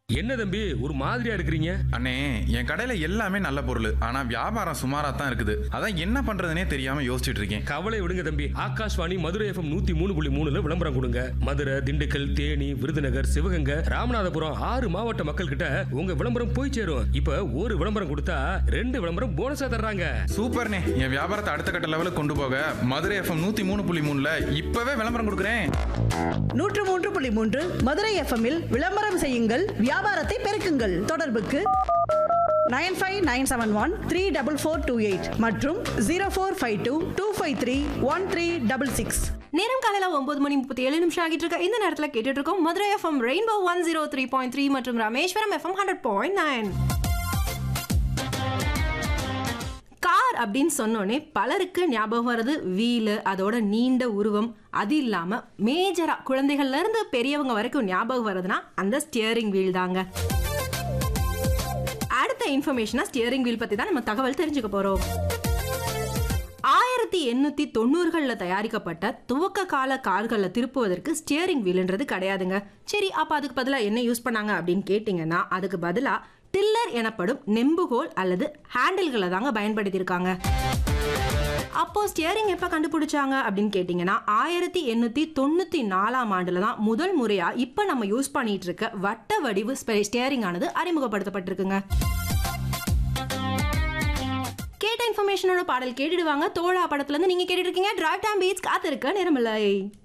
என்ன தம்பி ஒரு மாதிரியா இருக்கிறீங்க அண்ணே என் கடையில எல்லாமே நல்ல பொருள் ஆனா வியாபாரம் சுமாரா தான் இருக்குது அதான் என்ன பண்றதுனே தெரியாம யோசிச்சுட்டு இருக்கேன் கவலை விடுங்க தம்பி ஆகாஷ்வாணி மதுரை எஃப்எம் நூத்தி மூணு புள்ளி மூணுல விளம்பரம் கொடுங்க மதுரை திண்டுக்கல் தேனி விருதுநகர் சிவகங்கை ராமநாதபுரம் ஆறு மாவட்ட மக்கள் கிட்ட உங்க விளம்பரம் போய் சேரும் இப்ப ஒரு விளம்பரம் கொடுத்தா ரெண்டு விளம்பரம் போனஸா தர்றாங்க சூப்பர்ண்ணே என் வியாபாரத்தை அடுத்த கட்ட லெவலுக்கு கொண்டு போக மதுரை எஃப்எம் நூத்தி மூணு புள்ளி மூணுல இப்பவே விளம்பரம் கொடுக்குறேன் நூற்று மூன்று புள்ளி மூன்று மதுரை எஃப்எம்மில் விளம்பரம் செய்யுங்கள் வியாபாரத்தை பெருக்குங்கள் தொடர்புக்கு nine five nine seven one three double four two eight மற்றும் zero four five two two five three one three double six நேரம் காலையில ஒன்பது மணி முப்பத்தி ஏழு நிமிஷம் ஆகிட்டு இருக்க இந்த நேரத்துல கேட்டுட்டு இருக்கோம் Madurai FM rainbow one zero three point three மற்றும் Rameswaram FM hundred point nine car அப்படின்னு சொன்னோடனே பலருக்கு ஞாபகம் வர்றது வீலு அதோட நீண்ட உருவம் அது இல்லாம மேஜரா குழந்தைகள்ல இருந்து பெரியவங்க வரைக்கும் ஞாபகம் வர்றதுன்னா அந்த ஸ்டியரிங் வீல் தாங்க அடுத்த இன்ஃபர்மேஷனா ஸ்டியரிங் வீல் பத்தி தான் நம்ம தகவல் தெரிஞ்சுக்க போறோம் ஆயிரத்தி எண்ணூத்தி தொண்ணூறுகள்ல தயாரிக்கப்பட்ட துவக்க கால கார்களை திருப்புவதற்கு ஸ்டியரிங் வீல்ன்றது கிடையாதுங்க சரி அப்ப அதுக்கு பதிலா என்ன யூஸ் பண்ணாங்க அப்படின்னு கேட்டிங்கன்னா அதுக்கு பதிலா டில்லர் எனப்படும் நெம்புகோல் அல்லது ஹேண்டில்களை தாங்க பயன்படுத்தியிருக்காங்க அப்போ ஸ்டியரிங் எப்போ கண்டுபிடிச்சாங்க அப்படின்னு கேட்டிங்கன்னா ஆயிரத்தி எண்ணூற்றி தொண்ணூற்றி நாலாம் ஆண்டில் தான் முதல் முறையாக இப்போ நம்ம யூஸ் பண்ணிட்டு இருக்க வட்ட வடிவு ஸ்டியரிங் ஆனது அறிமுகப்படுத்தப்பட்டிருக்குங்க கேட்ட இன்ஃபர்மேஷனோட பாடல் கேட்டுடுவாங்க தோழா படத்துல இருந்து நீங்க கேட்டுட்டு இருக்கீங்க டிரைவ் டைம் பீச் காத்திருக்க நேரமில்லை